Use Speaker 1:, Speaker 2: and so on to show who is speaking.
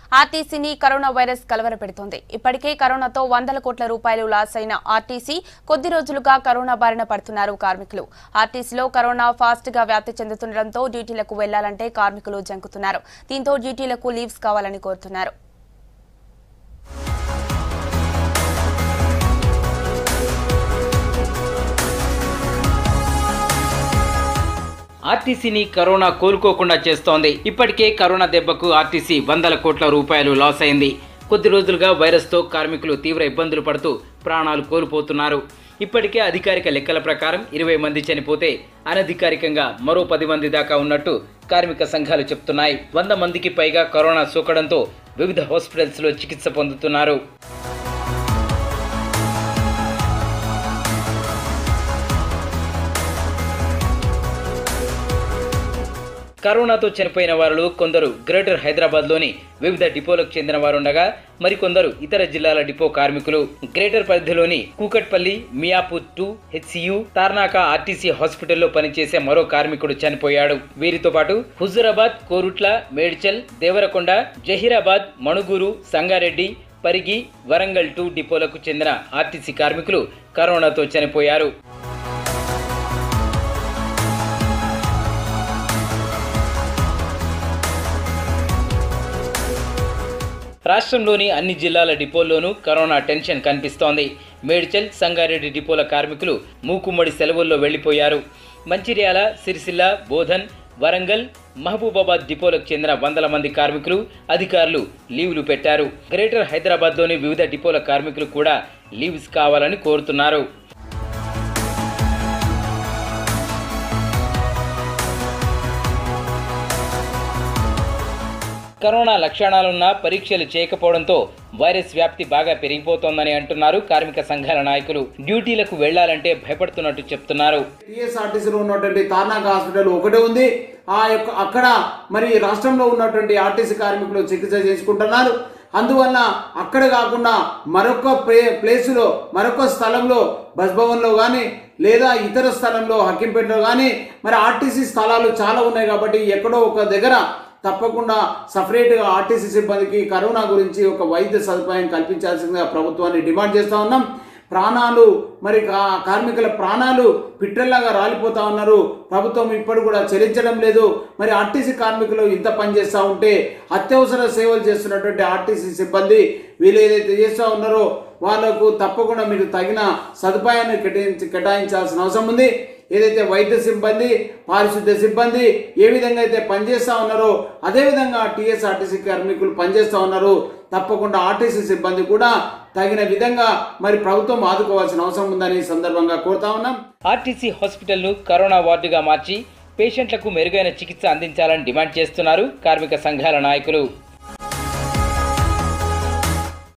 Speaker 1: ఆర్టీసీని corona virus కలవరపెడుతోంది ఇప్పటికే కరోనాతో వందల కోట్ల రూపాయలు లాస్ అయిన ఆర్టీసీ కొద్ది రోజులుగా కరోనా బారిన పడుతున్నారు కార్మికులు ఆర్టీసీలో కరోనా ఫాస్ట్ గా వ్యాప్తి చెందుతుండటంతో డ్యూటీలకు వెళ్లాలంటే కార్మికులు జంకుతున్నారు దీంతో డ్యూటీలకు లీవ్స్ కావాలని కోరుతున్నారు
Speaker 2: ఆర్టీసీని కరోనా కోలుకోకుండా చేస్తోంది ఇప్పటికే కరోనా దెబ్బకు ఆర్టీసీ వందల కోట్ల రూపాయలు లాస్ అయింది కొద్ది రోజులుగా వైరస్తో కార్మికులు తీవ్ర ఇబ్బందులు పడుతూ ప్రాణాలు కోల్పోతున్నారు ఇప్పటికే అధికారిక లెక్కల ప్రకారం ఇరవై మంది చనిపోతే అనధికారికంగా మరో పది మంది దాకా ఉన్నట్టు కార్మిక సంఘాలు చెప్తున్నాయి వంద మందికి పైగా కరోనా సోకడంతో వివిధ హాస్పిటల్స్లో చికిత్స పొందుతున్నారు కరోనాతో చనిపోయిన వారిలో కొందరు గ్రేటర్ హైదరాబాద్లోని వివిధ డిపోలకు చెందిన వారు ఉండగా మరికొందరు ఇతర జిల్లాల డిపో కార్మికులు గ్రేటర్ పరిధిలోని Kukatpally Miyapur two HCU Tarnaka RTC హాస్పిటల్లో పనిచేసే మరో కార్మికుడు చనిపోయాడు వీరితో పాటు హుజురాబాద్ కోరుట్ల మేడ్చల్ దేవరకొండ జహీరాబాద్ మణుగూరు సంగారెడ్డి పరిగి వరంగల్ టూ డిపోలకు చెందిన ఆర్టీసీ కార్మికులు కరోనాతో చనిపోయారు రాష్ట్రంలోని అన్ని జిల్లాల డిపోల్లోనూ కరోనా టెన్షన్ కనిపిస్తోంది మేడ్చల్ సంగారెడ్డి డిపోల కార్మికులు మూకుమ్మడి సెలవుల్లో వెళ్లిపోయారు మంచిర్యాల సిరిసిల్ల బోధన్ వరంగల్ మహబూబాబాద్ డిపోలకు చెందిన వందల మంది కార్మికులు అధికారులు లీవ్లు పెట్టారు గ్రేటర్ హైదరాబాద్లోని వివిధ డిపోల కార్మికులు కూడా లీవ్స్ కావాలని కోరుతున్నారు కరోనా లక్షణాలున్న పరీక్షలు చేయకపోవడంతో వైరస్ వ్యాప్తి బాగా పెరిగిపోతోందని అంటున్నారు కార్మిక సంఘాల నాయకులు డ్యూటీలకు వెళ్లాలంటే భయపడుతున్నట్టు చెప్తున్నారు
Speaker 3: టీఎస్ఆర్టీసీలో ఉన్నటువంటి తార్నాక హాస్పిటల్ ఒకటే ఉంది ఆ యొక్క అక్కడ మరి రాష్ట్రంలో ఉన్నటువంటి ఆర్టీసీ కార్మికులు చికిత్స చేసుకుంటున్నారు అందువల్ల అక్కడ కాకుండా మరొక ప్లే ప్లేసులో మరొక స్థలంలో బస్ భవన్లో కానీ లేదా ఇతర స్థలంలో హక్కింపేటలో కానీ మరి ఆర్టీసీ స్థలాలు చాలా ఉన్నాయి కాబట్టి ఎక్కడో ఒక దగ్గర తప్పకుండా సపరేట్గా ఆర్టీసీ సిబ్బందికి కరోనా గురించి ఒక వైద్య సదుపాయం కల్పించాల్సిందిగా ప్రభుత్వాన్ని డిమాండ్ చేస్తూ ఉన్నాం ప్రాణాలు మరి కా- కార్మికుల ప్రాణాలు పిట్టల్లాగా రాలిపోతా ఉన్నారు ప్రభుత్వం ఇప్పుడు కూడా చెల్లించడం లేదు మరి ఆర్టీసీ కార్మికులు ఇంత పని చేస్తూ ఉంటే అత్యవసర సేవలు చేస్తున్నటువంటి ఆర్టీసీ సిబ్బంది వీళ్ళు ఏదైతే చేస్తూ ఉన్నారో వాళ్ళకు తప్పకుండా మీరు తగిన సదుపాయాన్ని కేటాయించి కేటాయించాల్సిన అవసరం ఉంది ఏదైతే వైద్య సిబ్బంది పారిశుద్ధ్య సిబ్బంది ఏ విధంగా అయితే పనిచేస్తూ ఉన్నారో అదేవిధంగా టీఎస్ఆర్టీసీ కార్మికులు పనిచేస్తూ ఉన్నారు తప్పకుండా ఆర్టీసీ సిబ్బంది కూడా తగిన విధంగా మరి ప్రభుత్వం ఆదుకోవాల్సిన అవసరం ఉందని ఈ సందర్భంగా కోరుతా ఉన్నాం
Speaker 2: ఆర్టీసీ హాస్పిటల్ను కరోనా వార్డుగా మార్చి పేషెంట్లకు మెరుగైన చికిత్స అందించాలని డిమాండ్ చేస్తున్నారు కార్మిక సంఘాల నాయకులు